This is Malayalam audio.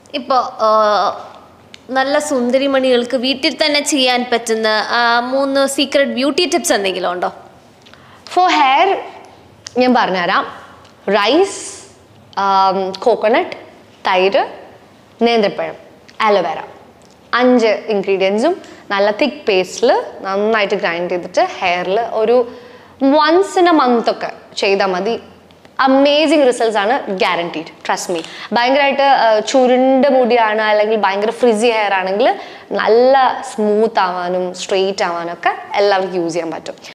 ഇപ്പോൾ നല്ല സുന്ദരിമണികൾക്ക് വീട്ടിൽ തന്നെ ചെയ്യാൻ പറ്റുന്ന ആ, മൂന്ന് സീക്രട്ട് ബ്യൂട്ടി ടിപ്സ് എന്തെങ്കിലും ഉണ്ടോ ഫോർ ഹെയർ ഞാൻ പറഞ്ഞുതരാം റൈസ് കോക്കനട്ട് തൈര് നേന്ത്രപ്പഴം ആലോവേര അഞ്ച് ഇൻഗ്രീഡിയൻസും നല്ല തിക്ക് പേസ്റ്റിൽ നന്നായിട്ട് ഗ്രൈൻഡ് ചെയ്തിട്ട് ഹെയറിൽ ഒരു വൺസ് ഇൻ എ മന്ത് ഒക്കെ ചെയ്താൽ മതി അമേസിങ് റിസൾട്ട്സ് ആണ് ഗ്യാരണ്ടീഡ് ട്രസ്റ്റ് മീ ഭയങ്കരമായിട്ട് ചുരുണ്ട മുടിയാണ് അല്ലെങ്കിൽ ഭയങ്കര ഫ്രിസി ഹെയർ ആണെങ്കിൽ നല്ല സ്മൂത്ത് ആവാനും സ്ട്രെയിറ്റ് ആവാനും ഒക്കെ എല്ലാവർക്കും യൂസ് ചെയ്യാൻ പറ്റും